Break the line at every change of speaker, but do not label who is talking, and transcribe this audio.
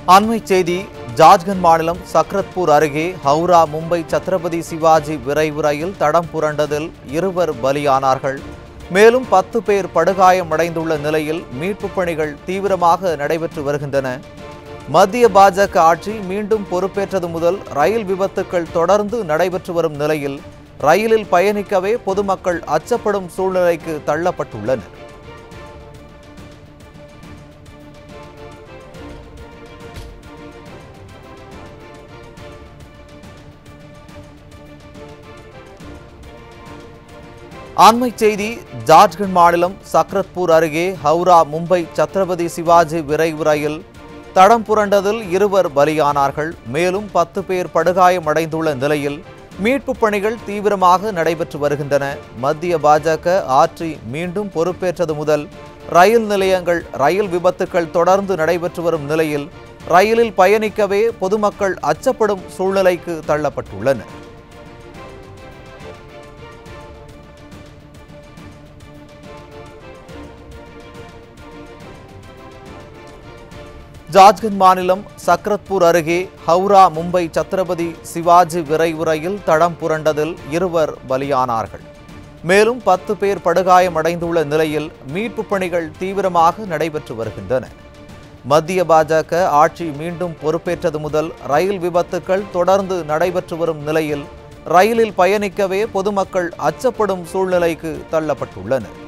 அண்மைச் செய்தி ஜார்க்கண்ட் மாநிலம் சக்ரத்பூர் அருகே ஹவுரா மும்பை சத்ரபதி சிவாஜி விரைவு ரயில் தடம் புரண்டதில் இருவர் பலியானார்கள் மேலும் பத்து பேர் படுகாயமடைந்துள்ள நிலையில் மீட்புப் பணிகள் தீவிரமாக நடைபெற்று வருகின்றன மத்திய பாஜக ஆட்சி மீண்டும் பொறுப்பேற்றது முதல் ரயில் விபத்துக்கள் தொடர்ந்து நடைபெற்று வரும் நிலையில் ரயிலில் பயணிக்கவே பொதுமக்கள் அச்சப்படும் சூழ்நிலைக்கு தள்ளப்பட்டுள்ளனர் அண்மைச் செய்தி ஜார்க்கண்ட் மாநிலம் சக்ரத்பூர் அருகே ஹவுரா மும்பை சத்ரபதி சிவாஜி விரைவு ரயில் தடம் புரண்டதில் இருவர் பலியானார்கள் மேலும் பத்து பேர் படுகாயமடைந்துள்ள நிலையில் மீட்புப் பணிகள் தீவிரமாக நடைபெற்று வருகின்றன மத்திய பாஜக ஆட்சி மீண்டும் பொறுப்பேற்றது முதல் ரயில் நிலையங்கள் ரயில் விபத்துக்கள் தொடர்ந்து நடைபெற்று வரும் நிலையில் ரயிலில் பயணிக்கவே பொதுமக்கள் அச்சப்படும் சூழ்நிலைக்கு தள்ளப்பட்டுள்ளனர் ஜார்க்கண்ட் மாநிலம் சக்ரத்பூர் அருகே ஹவுரா மும்பை சத்ரபதி சிவாஜி விரைவு ரயில் தடம் புரண்டதில் இருவர் பலியானார்கள் மேலும் பத்து பேர் படுகாயமடைந்துள்ள நிலையில் மீட்புப் பணிகள் தீவிரமாக நடைபெற்று வருகின்றன மத்திய பாஜக ஆட்சி மீண்டும் பொறுப்பேற்றது முதல் ரயில் விபத்துக்கள் தொடர்ந்து நடைபெற்று வரும் நிலையில் ரயிலில் பயணிக்கவே பொதுமக்கள் அச்சப்படும் சூழ்நிலைக்கு தள்ளப்பட்டுள்ளனர்